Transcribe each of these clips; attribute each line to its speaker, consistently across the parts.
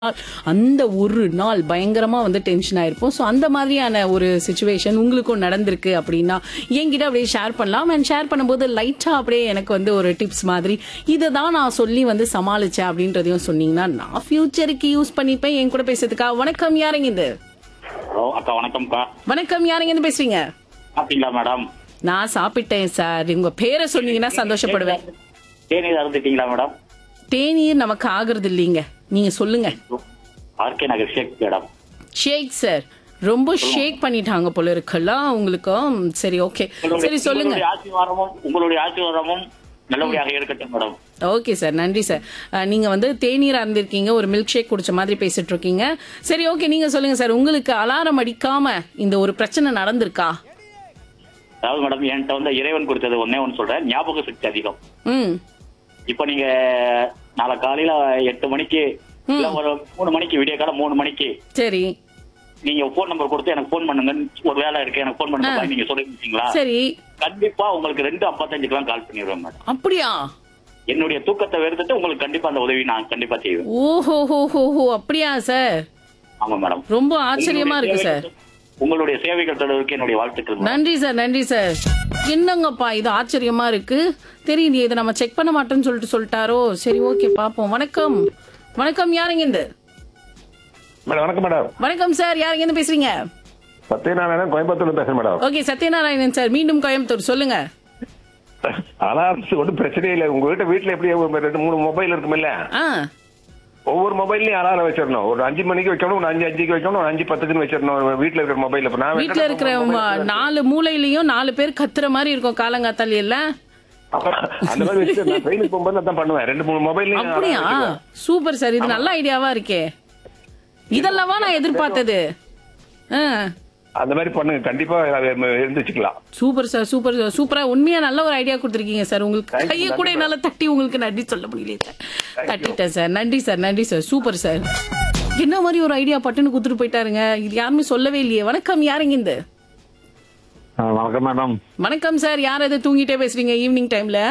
Speaker 1: அந்த ஒரு நாள் பயங்கரமா வந்து டென்ஷன் ஆயிருப்போம் ஸோ அந்த மாதிரியான ஒரு சுச்சுவேஷன் உங்களுக்கும் நடந்திருக்கு அப்படின்னா என்கிட்ட அப்படியே ஷேர் பண்ணலாம் அண்ட் ஷேர் பண்ணும்போது லைட்டா அப்படியே எனக்கு வந்து ஒரு டிப்ஸ் மாதிரி இதை தான் நான் சொல்லி வந்து சமாளிச்சேன் அப்படின்றதையும் சொன்னீங்கன்னா நான் ஃபியூச்சருக்கு யூஸ் பண்ணிப்பேன் என் கூட பேசுறதுக்கா வணக்கம் யாருங்க இது
Speaker 2: ஹலோ அக்கா வணக்கம்க்கா
Speaker 1: வணக்கம் யாருங்க இருந்து பேசுறீங்க
Speaker 2: சாப்பிட்டீங்களா மேடம்
Speaker 1: நான் சாப்பிட்டேன் சார் உங்க பேரை சொன்னீங்கன்னா சந்தோஷப்படுவேன்
Speaker 2: தேநீர் அருந்துட்டீங்களா மேடம்
Speaker 1: தேநீர் நமக்கு ஆகுறது இல்லைங்க நீங்க சொல்லுங்க
Speaker 2: RK Nagar shake madam
Speaker 1: shake sir ரொம்ப ஷேக் பண்ணிட்டாங்க போல இருக்கலாம் உங்களுக்கும் சரி ஓகே சரி சொல்லுங்க
Speaker 2: உங்களுடைய ஆசீர்வாதமும் உங்களுடைய ஆசீர்வாதமும் நல்லபடியாக இருக்கட்டும் மேடம்
Speaker 1: ஓகே சார் நன்றி சார் அஹ், நீங்க வந்து தேநீர் அருந்திருக்கீங்க ஒரு மில்க் ஷேக் குடிச்ச மாதிரி பேசிட்டு இருக்கீங்க சரி ஓகே நீங்க சொல்லுங்க சார் உங்களுக்கு அலாரம் அடிக்காம இந்த ஒரு பிரச்சனை நடந்திருக்கா
Speaker 2: அதாவது மேடம் என்கிட்ட வந்து இறைவன் கொடுத்தது ஒன்னே ஒன்று சொல்றேன் ஞாபக சக்தி அதிகம்
Speaker 1: ம்
Speaker 2: இப்போ நீங்க நாளை காலையில எட்டு மணிக்கு இல்ல ஒரு மூணு மணிக்கு விடிய காலம் மூணு மணிக்கு
Speaker 1: சரி
Speaker 2: நீங்க போன் நம்பர் கொடுத்து எனக்கு போன் பண்ணுங்கன்னு ஒரு வேலை இருக்கு எனக்கு போன் பண்ணுங்க நீங்க சொல்லிருக்கீங்களா
Speaker 1: சரி
Speaker 2: கண்டிப்பா உங்களுக்கு ரெண்டு ஐம்பத்தஞ்சுக்கெல்லாம் கால் பண்ணிடுவேன் மேடம்
Speaker 1: அப்படியா
Speaker 2: என்னுடைய தூக்கத்தை வெறுத்துட்டு உங்களுக்கு கண்டிப்பா அந்த உதவி நான் கண்டிப்பா செய்வேன்
Speaker 1: ஓஹோ ஹோ ஹோ ஹோ அப்படியா சார்
Speaker 2: ஆமா மேடம்
Speaker 1: ரொம்ப ஆச்சரியமா இருக்கு சார்
Speaker 2: உங்களுடைய சேவைகள் தொடர்புக்கு என்னுடைய வாழ்த்துக்கள் மேடம்.
Speaker 1: நன்றி சார் நன்றி சார் என்னங்கப்பா இது ஆச்சரியமா இருக்கு தெரியலையே இதை நம்ம செக் பண்ண மாட்டோம்னு சொல்லிட்டு சொல்லிட்டாரோ சரி ஓகே பாப்போம் வணக்கம் வணக்கம் யாருங்க இந்த
Speaker 3: மேடம் வணக்கம் மேடம்
Speaker 1: வணக்கம் சார் யாருங்க இருந்து பேசுறீங்க
Speaker 3: சத்யநாராயணன் கோயம்புத்தூர்ல பேசுறேன் மேடம்
Speaker 1: ஓகே சத்யநாராயணன் சார் மீண்டும் கோயம்புத்தூர் சொல்லுங்க
Speaker 3: அலாரம்ஸ் ஒன்றும் பிரச்சனையே இல்லை உங்க வீட்டு வீட்டுல எப்படி ஒரு ரெண்டு மூணு மொபைல் இருக்குமில்ல
Speaker 1: ஆ
Speaker 3: ஒவ்வொரு மொபைல்லையும் அலாரம் வச்சிடணும் ஒரு அஞ்சு மணிக்கு வைக்கணும் ஒரு அஞ்சு அஞ்சுக்கு வைக்கணும் ஒரு அஞ்சு பத்துக்குன்னு வச்சிடணும் வீட்டுல இருக்கிற மொபைல் இப்ப நான்
Speaker 1: வீட்ல இருக்கிற ம- நாலு மூலையிலயும் நாலு பேர் கத்துற மாதிரி இருக்கும் காலங்காத்தால இல்ல
Speaker 3: அப்புறம் அந்த மாதிரி வச்சு நான் ட்ரெயினுக்கு போகும்போது அதான் பண்ணுவேன் ரெண்டு மூணு மொபைல்லையும்
Speaker 1: அப்படியா சூப்பர் சார் இது நல்ல ஐடியாவா இருக்கே இதெல்லவா நான் எதிர்பார்த்தது ஆ
Speaker 3: அந்த மாதிரி பண்ணுங்க கண்டிப்பா அதை இருந்துச்சுக்கலாம்
Speaker 1: சூப்பர் சார் சூப்பர் சார் சூப்பரா உண்மையா நல்ல ஒரு ஐடியா கொடுத்துருக்கீங்க சார் உங்களுக்கு
Speaker 3: Thank you,
Speaker 1: கையை
Speaker 3: நன்றி
Speaker 1: கூட
Speaker 3: madam.
Speaker 1: என்னால தட்டி உங்களுக்கு நன்றி சொல்ல முடியல சார் தட்டிட்டேன் சார் நன்றி சார் நன்றி சார் சூப்பர் சார் என்ன மாதிரி ஒரு ஐடியா பட்டுன்னு கொடுத்துட்டு போயிட்டாருங்க இது யாருமே சொல்லவே இல்லையே வணக்கம் யாருங்க இந்த
Speaker 4: வணக்கம் மேடம்
Speaker 1: வணக்கம் சார் யார் எதை தூங்கிட்டே பேசுறீங்க ஈவினிங் டைம்ல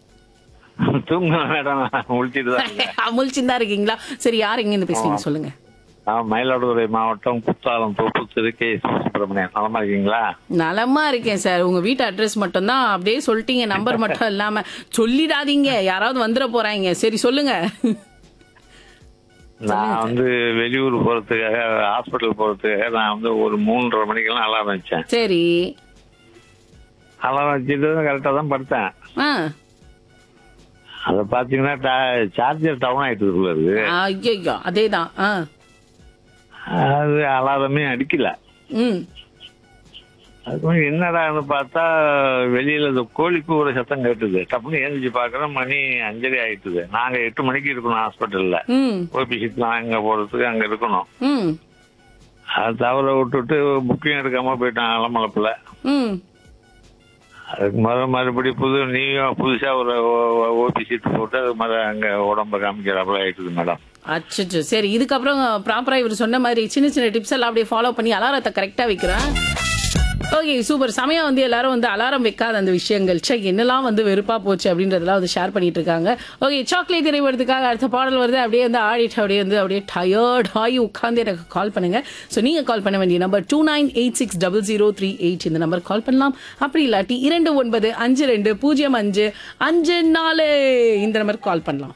Speaker 4: தூங்க மேடம் முழிச்சிட்டு தான்
Speaker 1: முழிச்சுதான் இருக்கீங்களா சரி யார் எங்க இருந்து பேசுறீங்க சொல்லுங்க
Speaker 4: நான் மயிலாடுதுறை மாவட்டம் குத்தாலம் தோப்பு திரு கே சுப்பிரமணியன் நலமா இருக்கீங்களா
Speaker 1: நலமா இருக்கேன் சார் உங்க வீட்டு அட்ரஸ் மட்டும் தான் அப்படியே சொல்லிட்டீங்க நம்பர் மட்டும் இல்லாம சொல்லிடாதீங்க யாராவது வந்துட போறாங்க சரி சொல்லுங்க
Speaker 4: நான் வந்து வெளியூர் போறதுக்காக ஹாஸ்பிட்டல் போறதுக்காக நான் வந்து ஒரு மூன்றரை மணிக்கெல்லாம் அலாரம் வச்சேன்
Speaker 1: சரி
Speaker 4: அலாரம் வச்சுட்டு கரெக்டாக தான் படுத்தேன்
Speaker 1: ஆ
Speaker 4: அதை பார்த்தீங்கன்னா சார்ஜர் டவுன் ஆயிட்டு இருக்கு
Speaker 1: ஐயோ அதேதான் ஆ
Speaker 4: அது அலாரமே அடிக்கல
Speaker 1: ம்
Speaker 4: அதுக்கு என்னடான்னு பார்த்தா வெளியில இந்த கோழி கூவுற சத்தம் கேட்டுது டப்புன்னு எழுந்திரிச்சு பார்க்கறேன் மணி அஞ்சரை ஆயிட்டுது நாங்க எட்டு மணிக்கு இருக்கணும் ஹாஸ்பிட்டல்ல
Speaker 1: ம்
Speaker 4: ஓபி சீட்லாம் அங்க போறதுக்கு அங்க இருக்கணும்
Speaker 1: ம்
Speaker 4: அது தவற விட்டுட்டு புக்கிங் எடுக்காம போயிட்டான் அலமலப்புல
Speaker 1: ம்
Speaker 4: அதுக்கு மறு மறுபடி புது நீயும் புதுசா ஒரு ஓபி சீட் போட்டு அது மாதிரி அங்க உடம்ப காமிக்கிறாப்புல ஆயிட்டுது மேடம்
Speaker 1: அச்சோ சரி இதுக்கப்புறம் ப்ராப்பரா இவர் சொன்ன மாதிரி சின்ன சின்ன டிப்ஸ் எல்லாம் அப்படியே ஃபாலோ பண்ணி அலாரத்தை கரெக்டா வைக்கிறேன் ஓகே சூப்பர் சமயம் வந்து எல்லாரும் வந்து அலாரம் வைக்காத அந்த விஷயங்கள் சே என்னெல்லாம் வந்து வெறுப்பா போச்சு அப்படின்றதெல்லாம் வந்து ஷேர் பண்ணிட்டு இருக்காங்க ஓகே சாக்லேட் திரைப்படத்துக்காக அடுத்த பாடல் வருது அப்படியே வந்து ஆடிட்டு அப்படியே வந்து அப்படியே டயர்ட் ஆகி உட்காந்து எனக்கு கால் பண்ணுங்க ஸோ நீங்க கால் பண்ண வேண்டிய number two nine eight six double zero three eight இந்த நம்பர் கால் பண்ணலாம் அப்படி இல்லாட்டி இரண்டு ஒன்பது அஞ்சு ரெண்டு பூஜ்ஜியம் அஞ்சு அஞ்சு நாலு இந்த நம்பர் கால் பண்ணலாம்